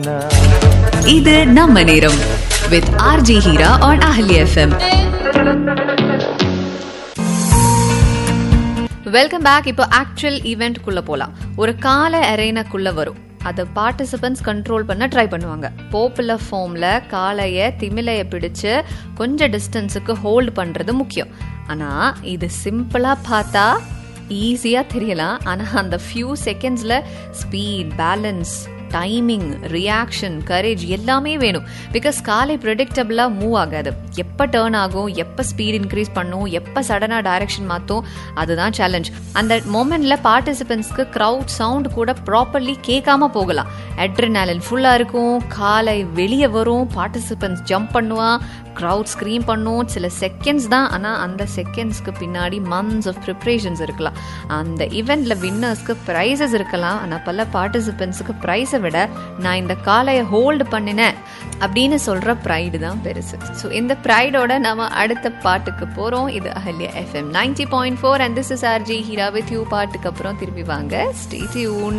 இது நம்ம நேரம் with RJ Heera on Ahalya FM welcome back இப்போ ஆக்சுவல் ஈவெண்ட்குள்ள போலாம் ஒரு கால அரேனாக்குள்ள வரும் அதை பார்ட்டிசிபென்ட்ஸ் கண்ட்ரோல் பண்ண ட்ரை பண்ணுவாங்க போப்புலர் ஃபார்ம்ல காலைய திமிலைய பிடிச்சு கொஞ்சம் டிஸ்டன்ஸுக்கு ஹோல்ட் பண்றது முக்கியம் ஆனா இது சிம்பிளா பார்த்தா ஈஸியா தெரியலாம் ஆனா அந்த ஃபியூ செகண்ட்ஸ்ல speed balance timing reaction courage எல்லாமே வேணும் பிகாஸ் காலை ப்ரெடிக்டபிளாக மூவ் ஆகாது எப்போ டேர்ன் ஆகும் எப்போ ஸ்பீட் இன்க்ரீஸ் பண்ணும் எப்போ சடனாக டைரக்ஷன் மாற்றும் அதுதான் சேலஞ்ச் அந்த மொமெண்ட்ல பார்ட்டிசிபென்ட்ஸ்க்கு க்ரௌட் சவுண்ட் கூட ப்ராப்பர்லி கேட்காம போகலாம் அட்ரினாலின் ஃபுல்லாக இருக்கும் காலை வெளியே வரும் பார்ட்டிசிபென்ட்ஸ் ஜம்ப் பண்ணுவான் க்ரௌட் ஸ்க்ரீம் பண்ணும் சில செகண்ட்ஸ் தான் ஆனால் அந்த செகண்ட்ஸ்க்கு பின்னாடி மந்த்ஸ் ஆஃப் ப்ரிப்ரேஷன்ஸ் இருக்கலாம் அந்த ஈவெண்ட்ல வின்னர்ஸ்க்கு ப்ரைஸஸ் இருக்கலாம் ஆனால் பல பார்ட்டிசிபென்ட்ஸுக்கு ப்ரைஸை விட நான் இந்த காலையை ஹோல்டு பண்ணினேன் அப்படின்னு சொல்ற ப்ரைடு தான் பெருசு ஸோ இந்த ப்ரைடோட நம்ம அடுத்த பாட்டுக்கு போகிறோம் இது Ahalya FM ninety point four and this is RJ Heera with you பாட்டுக்கு அப்புறம் திரும்பி வாங்க ஸ்டே டியூன்